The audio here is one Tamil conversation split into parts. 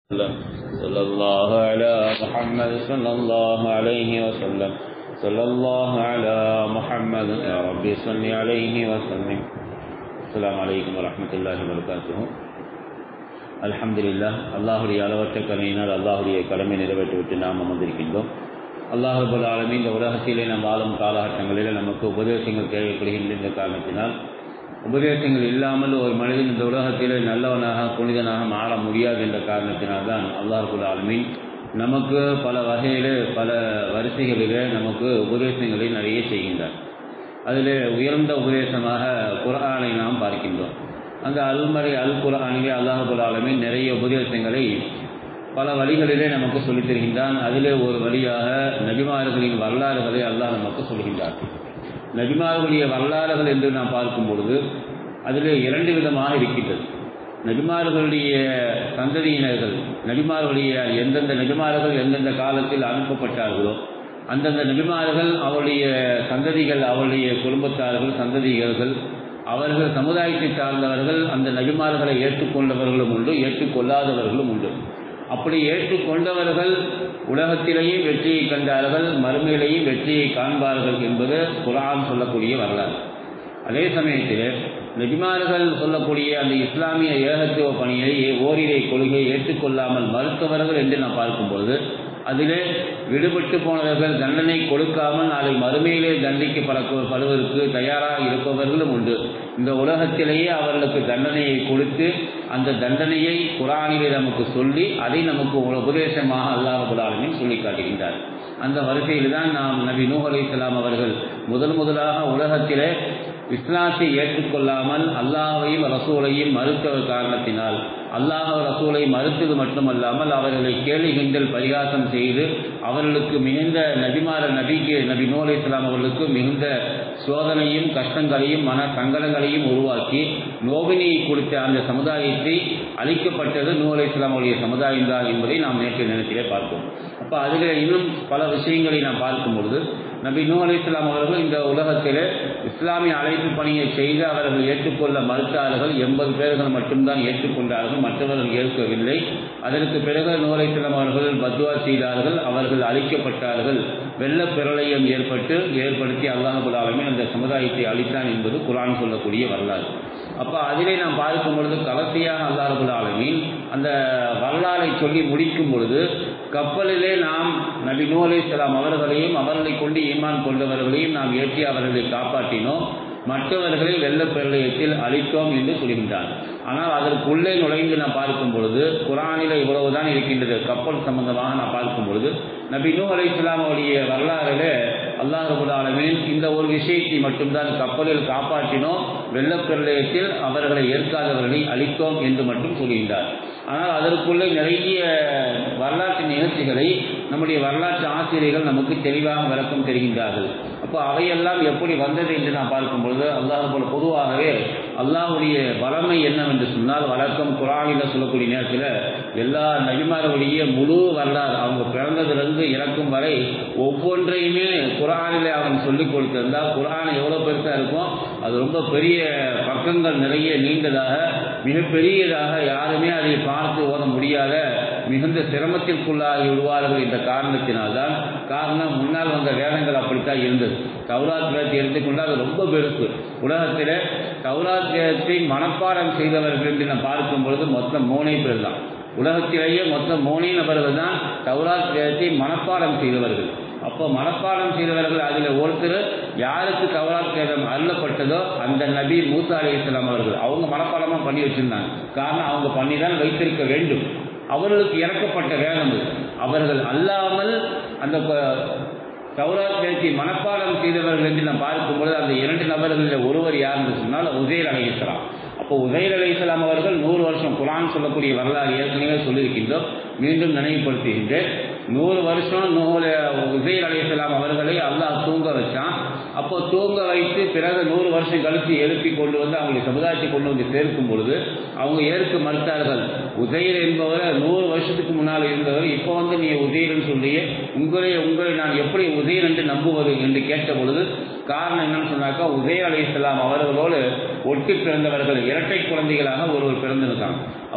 وسلم صلى الله على محمد صلى الله عليه وسلم صلى الله على محمد يا ربي صل عليه وسلم السلام عليكم ورحمة الله وبركاته அல்ஹம்துலில்லாஹ் அல்லாஹுடைய அளவற்ற கருணையினால் அல்லாஹுடைய கடமை நிறைவேற்றிவிட்டு நாம் அமர்ந்திருக்கின்றோம் அல்லாஹுபுல் ஆலமி இந்த உலகத்திலே நாம் வாழும் காலகட்டங்களில் நமக்கு உபதேசங்கள் தேவைப்படுகின்ற இந்த காரணத்தினால் உபதேசங்கள் இல்லாமல் ஒரு மனிதன் இந்த உலகத்திலே நல்லவனாக புனிதனாக மாற முடியாது என்ற காரணத்தினால்தான் அல்லாஹுல் ஆலமீன் நமக்கு பல வகையிலே பல வரிசைகளிலே நமக்கு உபதேசங்களை நிறைய செய்கின்றார் அதில் உயர்ந்த உபதேசமாக குரானை நாம் பார்க்கின்றோம் அந்த அல்மறை அல் குரானிலே அல்லாஹுல் ஆலமீன் நிறைய உபதேசங்களை பல வழிகளிலே நமக்கு சொல்லித் தருகின்றான் அதிலே ஒரு வழியாக நபிமார்களின் வரலாறுகளை அல்லாஹ் நமக்கு சொல்கின்றார் நபிமார்களுடைய வரலாறுகள் என்று நாம் பார்க்கும் பொழுது அதில் இரண்டு விதமாக இருக்கின்றது நபிமார்களுடைய சந்ததியினர்கள் நபிமார்களுடைய எந்தெந்த நபிமார்கள் எந்தெந்த காலத்தில் அனுப்பப்பட்டார்களோ அந்தந்த நபிமார்கள் அவருடைய சந்ததிகள் அவருடைய குடும்பத்தார்கள் சந்ததிகர்கள் அவர்கள் சமுதாயத்தை சார்ந்தவர்கள் அந்த நபிமார்களை ஏற்றுக்கொண்டவர்களும் உண்டு ஏற்றுக்கொள்ளாதவர்களும் உண்டு அப்படி ஏற்றுக்கொண்டவர்கள் உலகத்திலேயும் வெற்றியை கண்டார்கள் மறுமையிலேயும் வெற்றியை காண்பார்கள் என்பது குரான் சொல்லக்கூடிய வரலாறு அதே சமயத்தில் நெஜிமார்கள் சொல்லக்கூடிய அந்த இஸ்லாமிய ஏகத்துவ பணியை ஓரிரை கொள்கையை ஏற்றுக்கொள்ளாமல் மறுத்தவர்கள் என்று நாம் பார்க்கும்பொழுது அதிலே விடுபட்டு போனவர்கள் தண்டனை கொடுக்காமல் நாளை மறுமையிலே தண்டிக்கப்படுவதற்கு தயாராக இருப்பவர்களும் உண்டு இந்த உலகத்திலேயே அவர்களுக்கு தண்டனையை கொடுத்து அந்த தண்டனையை குரானிலே நமக்கு சொல்லி அதை நமக்கு உபதேசமாக அல்லாஹுலாலுமே சொல்லி காட்டுகின்றார் அந்த வரிசையில் தான் நாம் நபி நூஹ் அலி இஸ்லாம் அவர்கள் முதல் முதலாக உலகத்திலே இஸ்லாத்தை ஏற்றுக்கொள்ளாமல் அல்லாஹையும் ரசூலையும் மறுத்த காரணத்தினால் அல்லாஹ் ரசூலை மறுத்தது மட்டுமல்லாமல் அவர்களை கேலி கிண்டல் பரிகாசம் செய்து அவர்களுக்கு மிகுந்த நபிமார நபிக்கு நபி நூலை இஸ்லாம் அவர்களுக்கு மிகுந்த சோதனையும் கஷ்டங்களையும் மன சங்கடங்களையும் உருவாக்கி நோவினியை கொடுத்த அந்த சமுதாயத்தை அளிக்கப்பட்டது நூலை இஸ்லாமுடைய சமுதாயம் தான் என்பதை நாம் நேற்று நினைத்திலே பார்ப்போம் அப்போ அதில் இன்னும் பல விஷயங்களை நாம் பார்க்கும் பொழுது நபி நூ அலி இஸ்லாம் அவர்கள் இந்த உலகத்தில் இஸ்லாமிய அழைப்பு பணியை செய்து அவர்கள் ஏற்றுக்கொள்ள மறுத்தார்கள் எண்பது பேர்கள் மட்டும்தான் ஏற்றுக்கொண்டார்கள் மற்றவர்கள் ஏற்கவில்லை அதற்கு பிறகு நூ அலி இஸ்லாம் அவர்கள் பத்வா செய்தார்கள் அவர்கள் அழிக்கப்பட்டார்கள் வெள்ள பிரளயம் ஏற்பட்டு ஏற்படுத்தி அல்லாஹுல் ஆலமின் அந்த சமுதாயத்தை அளித்தான் என்பது குரான் சொல்லக்கூடிய வரலாறு அப்போ அதிலே நாம் பார்க்கும் பொழுது கடைசியாக அல்லாஹுல் ஆலமின் அந்த வரலாறை சொல்லி முடிக்கும் பொழுது கப்பலிலே நாம் நபி நூ அலி இஸ்லாம் அவர்களையும் அவர்களை கொண்டு ஈமான் கொண்டவர்களையும் நாம் ஏற்றி அவர்களை காப்பாற்றினோம் மற்றவர்களை வெள்ளப்பெருளையத்தில் அழித்தோம் என்று சொல்கின்றார் ஆனால் அதற்குள்ளே நுழைந்து நாம் பார்க்கும் பொழுது குரானில் இவ்வளவுதான் இருக்கின்றது கப்பல் சம்பந்தமாக நாம் பார்க்கும் பொழுது நபி நூ அலி இஸ்லாமுடைய வரலாறுல அல்லாஹுலாலமின் இந்த ஒரு விஷயத்தை மட்டும்தான் கப்பலில் காப்பாற்றினோம் வெள்ளப்பெருளையத்தில் அவர்களை ஏற்காதவர்களை அழித்தோம் என்று மட்டும் சொல்கின்றார் ஆனால் அதற்குள்ளே நிறைய வரலாற்று நிகழ்ச்சிகளை நம்முடைய வரலாற்று ஆசிரியர்கள் நமக்கு தெளிவாக விளக்கம் தெரிகின்றார்கள் அப்போ அவையெல்லாம் எப்படி வந்தது என்று நாம் பார்க்கும்பொழுது அல்லாஹ் போல பொதுவாகவே அல்லாஹுடைய வளமை என்னவென்று சொன்னால் வழக்கம் குரானில் சொல்லக்கூடிய நேரத்தில் எல்லா நபிமார்களுடைய முழு வரலாறு அவங்க பிறந்ததிலிருந்து இறக்கும் வரை ஒவ்வொன்றையுமே குரானில் அவன் சொல்லிக் கொடுத்திருந்தால் குரான் எவ்வளோ பெருசாக இருக்கும் அது ரொம்ப பெரிய பக்கங்கள் நிறைய நீண்டதாக மிகப்பெரியதாக யாருமே அதை பார்த்து ஓத முடியாத மிகுந்த சிரமத்திற்குள்ளாகி விடுவார்கள் என்ற காரணத்தினால்தான் காரணம் முன்னால் வந்த வேதங்கள் அப்படித்தான் இருந்தது தௌராத் வேதத்தை எடுத்துக்கொண்டால் அது ரொம்ப பெருசு உலகத்தில் தௌராத் வேதத்தை மனப்பாடம் செய்தவர்கள் என்று நாம் பார்க்கும் பொழுது மொத்தம் மூணே பேர் தான் உலகத்திலேயே மொத்தம் மூணே நபர்கள் தான் தௌராத் வேதத்தை மனப்பாடம் செய்தவர்கள் அப்போ மனப்பாடம் செய்தவர்கள் அதில் ஒருத்தர் யாருக்கு தௌராத் வேதம் அருளப்பட்டதோ அந்த நபி மூசா அலி இஸ்லாம் அவர்கள் அவங்க மனப்பாடமாக பண்ணி வச்சிருந்தாங்க காரணம் அவங்க பண்ணி தான் வைத்திருக்க வேண்டும் அவர்களுக்கு இறக்கப்பட்ட வேதம் அவர்கள் அல்லாமல் அந்த தௌராத் வேதத்தை மனப்பாடம் செய்தவர்கள் என்று நாம் பார்க்கும்பொழுது அந்த இரண்டு நபர்களில் ஒருவர் யார் என்று சொன்னால் உதயர் அலி இஸ்லாம் அப்போ உதயர் அலி இஸ்லாம் அவர்கள் நூறு வருஷம் குரான் சொல்லக்கூடிய வரலாறு ஏற்கனவே சொல்லியிருக்கின்றோம் மீண்டும் நினைவுபடுத்துகின்றேன் நூறு வருஷம் நூறு உசைர் அலி இஸ்லாம் அவர்களை அல்லாஹ் தூங்க வச்சான் அப்போ தூங்க வைத்து பிறகு நூறு வருஷம் கழித்து எழுப்பி கொண்டு வந்து அவங்களுடைய சமுதாயத்தை கொண்டு வந்து சேர்க்கும் பொழுது அவங்க ஏற்க மறுத்தார்கள் உதயர் என்பவர் நூறு வருஷத்துக்கு முன்னால் இருந்தவர் இப்போ வந்து நீ உதயர்னு சொல்லி உங்களை உங்களை நான் எப்படி உதயர் என்று நம்புவது என்று கேட்ட பொழுது காரணம் என்னன்னு சொன்னாக்கா உதய அலி இஸ்லாம் அவர்களோடு ஒட்டி பிறந்தவர்கள் இரட்டை குழந்தைகளாக ஒருவர் பிறந்திருக்காங்க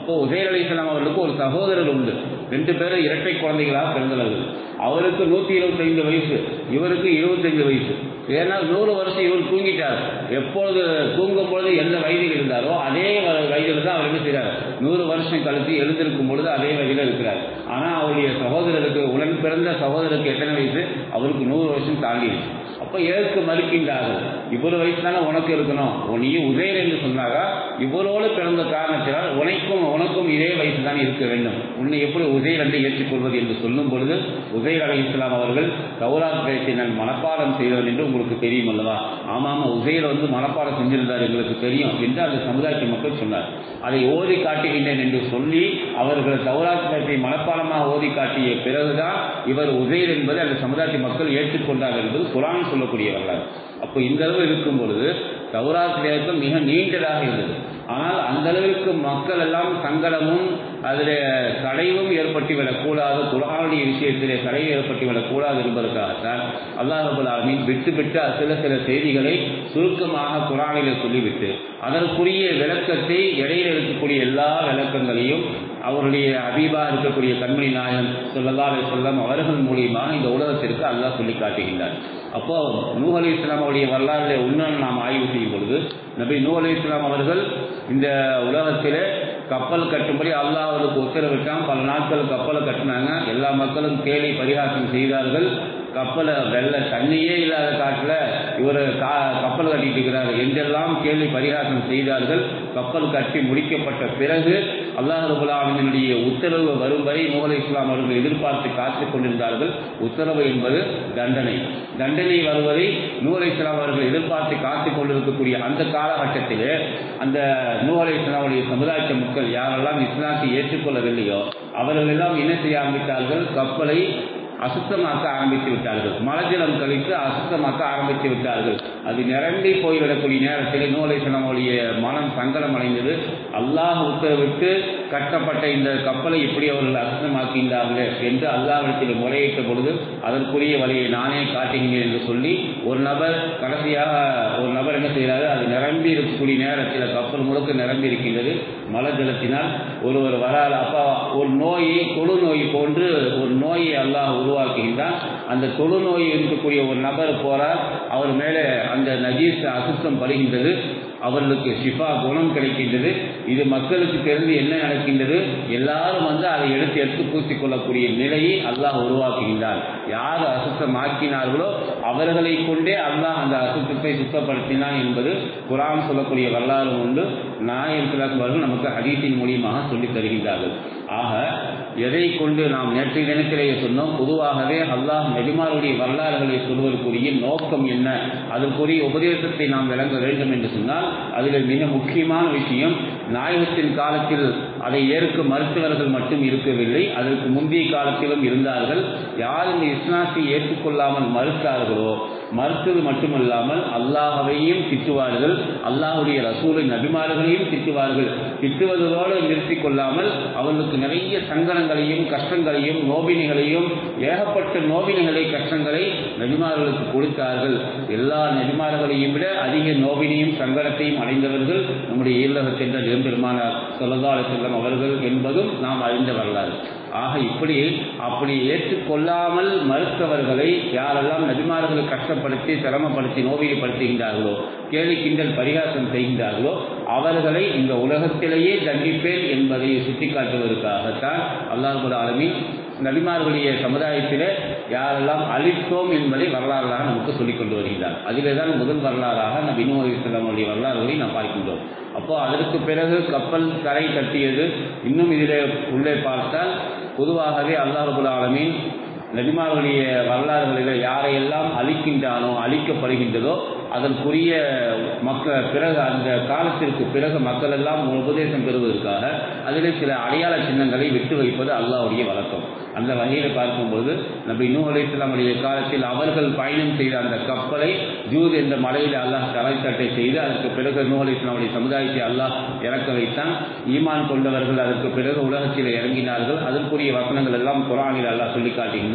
அப்போ உசைர் அலி இஸ்லாம் அவர்களுக்கு ஒரு சகோதரர் உண்டு ரெண்டு பேரும் இரட்டை குழந்தைகளாக பிறந்தவர்கள் அவருக்கு நூற்றி இருபத்தைந்து வயசு இவருக்கு இருபத்தைந்து வயசு ஏன்னா நூறு வருஷம் இவர் தூங்கிட்டார் எப்பொழுது தூங்கும் பொழுது எந்த வயதில் இருந்தாரோ அதே வ- வயதில் தான் அவர் என்ன செய்கிறார் நூறு வருஷம் கழித்து எழுந்திருக்கும் பொழுது அதே வயதில் இருக்கிறார் ஆனால் அவருடைய சகோதரருக்கு உடன் பிறந்த சகோதரருக்கு எத்தனை வயசு அவருக்கு நூறு வருஷம் தாண்டிடுச்சு அப்போ ஏற்கு மறுக்கின்றார்கள் இவ்வளவு வயசு தானே உனக்கு இருக்கணும் நீ உதயர் என்று சொன்னாங்க இவரோடு பிறந்த காரணத்தினால் உனக்கும் உனக்கும் இதே வயசு தான் இருக்க வேண்டும் உன்னை எப்படி உதயர் என்று ஏற்றுக்கொள்வது என்று சொல்லும் பொழுது உதயர் அலி இஸ்லாம் அவர்கள் தௌராத் பேச்சை நான் மனப்பாடம் செய்தவன் என்று உங்களுக்கு தெரியும் அல்லவா ஆமாம் உசைர் வந்து மனப்பாடம் செஞ்சிருந்தார் எங்களுக்கு தெரியும் என்று அந்த சமுதாயத்து மக்கள் சொன்னார் அதை ஓதி காட்டுகின்றேன் என்று சொல்லி அவர்கள் தௌராத் பேச்சை மனப்பாடமாக ஓதி காட்டிய பிறகுதான் இவர் உசைர் என்பதை அந்த சமுதாயத்து மக்கள் ஏற்றுக்கொண்டார் என்பது குரான் சொல்லக்கூடிய வரலாறு அப்போ இந்த அளவு இருக்கும் பொழுது தௌராத் வேதம் மிக நீண்டதாக இருந்தது ஆனால் அந்த அளவிற்கு மக்கள் எல்லாம் சங்கடமும் அதில் தடைவும் ஏற்பட்டு விடக்கூடாது குரானுடைய விஷயத்திலே தடை ஏற்பட்டு விடக்கூடாது என்பதற்காகத்தான் அல்லாஹ் ரபுல் ஆலமீன் விட்டு விட்டு சில சில செய்திகளை சுருக்கமாக குரானிலே சொல்லிவிட்டு அதற்குரிய விளக்கத்தை இடையில இருக்கக்கூடிய எல்லா விளக்கங்களையும் அவருடைய அபீபா இருக்கக்கூடிய கண்மணி நாயகம் சொல்லல்லா அலைஹி வஸல்லம் அவர்கள் மூலியமாக இந்த உலகத்திற்கு அல்லாஹ் சொல்லி காட்டுகின்றார் அப்போ நூஹ் அலி இஸ்லாம் அவருடைய வரலாறுடைய உண்மையை நாம் ஆய்வு செய்யும் பொழுது நபி நூ அலி இஸ்லாம் அவர்கள் இந்த உலகத்திலே கப்பல் கட்டும்படி அல்லாஹ் அவருக்கு உத்தரவிட்டான் பல நாட்கள் கப்பலை கட்டினாங்க எல்லா மக்களும் கேலி பரிகாசம் செய்தார்கள் கப்பலை வெள்ள தண்ணியே இல்லாத காட்டில் இவர் கா கப்பல் கட்டிட்டு இருக்கிறார் என்றெல்லாம் கேள்வி பரிகாசம் செய்தார்கள் கப்பல் கட்டி முடிக்கப்பட்ட பிறகு அல்லாஹ் ரபுல்லாமினுடைய உத்தரவு வரும் வரை நூலை இஸ்லாம் அவர்கள் எதிர்பார்த்து காத்துக் கொண்டிருந்தார்கள் உத்தரவு என்பது தண்டனை தண்டனை வருவதை நூலை இஸ்லாம் அவர்கள் எதிர்பார்த்து காத்துக் கொண்டிருக்கக்கூடிய அந்த காலகட்டத்திலே அந்த நூலை இஸ்லாமுடைய சமுதாய மக்கள் யாரெல்லாம் இஸ்லாத்தை ஏற்றுக்கொள்ளவில்லையோ அவர்கள் எல்லாம் என்ன செய்ய ஆரம்பித்தார்கள் கப்பலை அசுத்தமாக்க ஆரம்பித்து விட்டார்கள் மலஜலம் கழித்து அசுத்தமாக்க ஆரம்பித்து விட்டார்கள் அது நிரம்பி போய்விடக்கூடிய நேரத்தில் நூலேசனமுடைய மனம் சங்கடம் அடைந்தது அல்லாஹ் உத்தரவிட்டு கட்டப்பட்ட இந்த கப்பலை இப்படி அவர்கள் அசுத்தமாக்கின்றார்களே என்று அல்லாஹிடத்தில் முறையிட்ட பொழுது அதற்குரிய வழியை நானே காட்டுகின்றேன் என்று சொல்லி ஒரு நபர் கடைசியாக ஒரு நபர் என்ன செய்கிறாரு அது நிரம்பி இருக்கக்கூடிய நேரத்தில் கப்பல் முழுக்க நிரம்பி இருக்கின்றது மலஜலத்தினால் ஒருவர் வரால் அப்போ ஒரு நோயை தொழு நோய் போன்று ஒரு நோயை அல்லாஹ் உருவாக்குகின்றான் அந்த தொழு நோய் இருக்கக்கூடிய ஒரு நபர் போறார் அவர் மேலே அந்த நஜீஸ் அசுத்தம் படுகின்றது அவர்களுக்கு ஷிஃபா குணம் கிடைக்கின்றது இது மக்களுக்கு தெரிந்து என்ன நடக்கின்றது எல்லாரும் வந்து அதை எடுத்து எடுத்து பூசிக் கொள்ளக்கூடிய நிலையை அல்லாஹ் உருவாக்குகின்றான் யார் அசுத்தமாக்கினார்களோ அவர்களை கொண்டே அல்லாஹ் அந்த அசுத்தத்தை சுத்தப்படுத்தினான் என்பது குரான் சொல்லக்கூடிய வரலாறு உண்டு நாயன் அவர்கள் நமக்கு ஹதீஸின் மூலியமாக சொல்லித் தருகின்றார்கள் ஆக எதை கொண்டு நாம் நேற்றைய தினத்திலேயே சொன்னோம் பொதுவாகவே அல்லாஹ் நெடுமாருடைய வரலாறுகளை சொல்வதற்குரிய நோக்கம் என்ன அதற்குரிய உபதேசத்தை நாம் விளங்க வேண்டும் என்று சொன்னால் அதில் மிக முக்கியமான விஷயம் நாயகத்தின் காலத்தில் அதை ஏற்க மருத்துவர்கள் மட்டும் இருக்கவில்லை அதற்கு முந்தைய காலத்திலும் இருந்தார்கள் யார் இந்த இஸ்லாத்தை ஏற்றுக்கொள்ளாமல் மறுத்தார்களோ மறுத்தது மட்டுமல்லாமல் அல்லாஹவையும் திட்டுவார்கள் அல்லாஹுடைய ரசூலை நபிமார்களையும் திட்டுவார்கள் திட்டுவதோடு நிறுத்திக் கொள்ளாமல் அவர்களுக்கு நிறைய சங்கடங்களையும் கஷ்டங்களையும் நோபினிகளையும் ஏகப்பட்ட நோபினிகளை கஷ்டங்களை நபிமார்களுக்கு கொடுத்தார்கள் எல்லா நபிமார்களையும் விட அதிக நோபினியும் சங்கடத்தையும் அடைந்தவர்கள் நம்முடைய ஈழக சென்ற நிரம்பெருமானார் சொல்லதால செல்லம் அவர்கள் என்பதும் நாம் அறிந்த வரலாறு ஆக இப்படி அப்படி ஏற்றுக்கொள்ளாமல் மறுத்தவர்களை யாரெல்லாம் நபிமார்களை கஷ்டப்படுத்தி சிரமப்படுத்தி நோவியப்படுத்துகின்றார்களோ கேலி கிண்டல் பரிகாசம் செய்கின்றார்களோ அவர்களை இந்த உலகத்திலேயே தண்டிப்பேன் என்பதை சுட்டிக்காட்டுவதற்காகத்தான் அல்லாஹ் ஆலமின் நபிமார்களுடைய சமுதாயத்தில் யாரெல்லாம் அழித்தோம் என்பதை வரலாறாக நமக்கு சொல்லிக் கொண்டு வருகிறார் அதிலே தான் முதல் வரலாறாக நபி நூ அலிஸ்லாமுடைய வரலாறுகளை நாம் பார்க்கின்றோம் அப்போ அதற்கு பிறகு கப்பல் கரை கட்டியது இன்னும் இதிலே உள்ளே பார்த்தால் பொதுவாகவே அல்லாஹ் ரபுல் ஆலமீன் நபிமார்களுடைய வரலாறுகளில் யாரையெல்லாம் அழிக்கின்றானோ அழிக்கப்படுகின்றதோ அதற்குரிய மக்கள் பிறகு அந்த காலத்திற்கு பிறகு மக்கள் எல்லாம் உபதேசம் பெறுவதற்காக அதில் சில அடையாள சின்னங்களை விட்டு வைப்பது அல்லாஹ்வுடைய வழக்கம் அந்த வகையில் பார்க்கும்போது நபி நூ அலைஹிஸ்ஸலாமுடைய காலத்தில் அவர்கள் பயணம் செய்த அந்த கப்பலை ஜூத் என்ற மலையில் அல்லாஹ் தலைத்தட்டை செய்து அதற்கு பிறகு நூ அலைஹிஸ்ஸலாமுடைய சமுதாயத்தை அல்லாஹ் இறக்க வைத்தான் ஈமான் கொண்டவர்கள் அதற்கு பிறகு உலகத்தில் இறங்கினார்கள் அதற்குரிய வசனங்கள் எல்லாம் குரானில் அல்லாஹ் சொல்லி காட்டுகின்றான்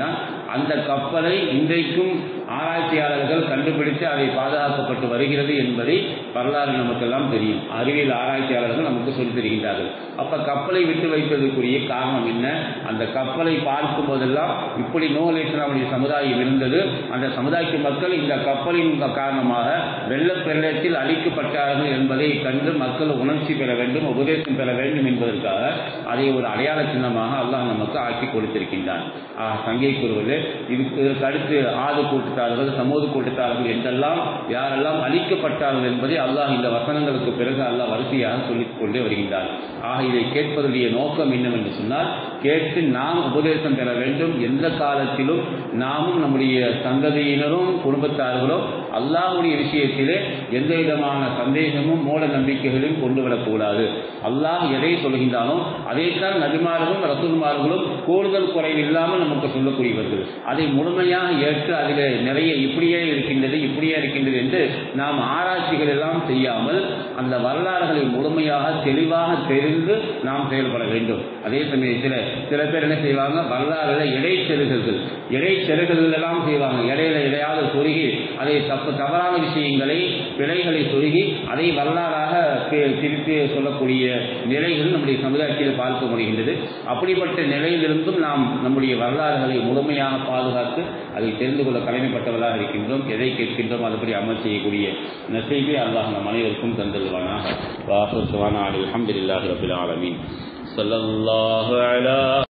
அந்த கப்பலை இன்றைக்கும் ஆராய்ச்சியாளர்கள் கண்டுபிடித்து அதை பாதுகாக்கப்பட்டு வருகிறது என்பதை வரலாறு நமக்கெல்லாம் தெரியும் அறிவியல் ஆராய்ச்சியாளர்கள் நமக்கு சொல்லித் தருகின்றார்கள் அப்ப கப்பலை விட்டு வைத்ததற்குரிய காரணம் என்ன அந்த கப்பலை பார்க்கும் போதெல்லாம் இப்படி நோய் இஸ்லாமுடைய சமுதாயம் இருந்தது அந்த சமுதாயத்து மக்கள் இந்த கப்பலின் காரணமாக வெள்ளப்பெருளத்தில் அழிக்கப்பட்டார்கள் என்பதை கண்டு மக்கள் உணர்ச்சி பெற வேண்டும் உபதேசம் பெற வேண்டும் என்பதற்காக அதை ஒரு அடையாள சின்னமாக அல்லாஹ் நமக்கு ஆக்கி கொடுத்திருக்கின்றான் சங்கை கூறுவது இதுக்கு இதற்கு அடுத்து ஆது கூட்டத்தார்கள் சமூக கூட்டத்தார்கள் என்றெல்லாம் யாரெல்லாம் அழிக்கப்பட்டார்கள் என்பதை அல்லாஹ் இந்த வசனங்களுக்கு பிறகு அல்லாஹ் வரிசையாக சொல்லிக் கொண்டே வருகின்றார் ஆக இதை கேட்பதனுடைய நோக்கம் என்னவென்று சொன்னால் கேட்டு நாம் உபதேசம் பெற வேண்டும் எந்த காலத்திலும் நாமும் நம்முடைய சந்ததியினரும் குடும்பத்தார்களும் அல்லாஹுடைய விஷயத்திலே எந்த விதமான சந்தேகமும் மூட நம்பிக்கைகளையும் கொண்டு வரக்கூடாது அல்லாஹ் எதை சொல்கின்றானோ அதைத்தான் நபிமார்களும் ரசூல்மார்களும் கூடுதல் குறைவில்லாமல் நமக்கு சொல்லக்கூடியவர்கள் அதை முழுமையாக ஏற்று அதில் நிறைய இப்படியே இருக்கின்றது இப்படியே இருக்கின்றது என்று நாம் ஆராய்ச்சிகள் எல்லாம் செய்யாமல் அந்த வரலாறுகளை முழுமையாக தெளிவாக தெரிந்து நாம் செயல்பட வேண்டும் அதே சமயத்தில் சில பேர் என்ன செய்வாங்க வரலாறுல இடைச்செருகல்கள் இடைச்செருகல்கள் எல்லாம் செய்வாங்க இடையில இடையாவது சொருகி அதை தப்பு தவறான விஷயங்களை பிழைகளை சொருகி அதை வரலாறாக திருப்பி சொல்லக்கூடிய நிலைகள் நம்முடைய சமுதாயத்தில் பார்க்க முடிகின்றது அப்படிப்பட்ட நிலையிலிருந்தும் நாம் நம்முடைய வரலாறுகளை முழுமையாக பாதுகாத்து அதை தெரிந்து கொள்ள கடமைப்பட்டவர்களாக இருக்கின்றோம் எதை கேட்கின்றோம் அதுபடி அமல் செய்யக்கூடிய நசைவை அல்லாஹ் நம் அனைவருக்கும் தந்தல்வானாக வாசல் சுவானா அலி அஹமதுல்லாஹி ரபில் ஆலமீன் صلى الله على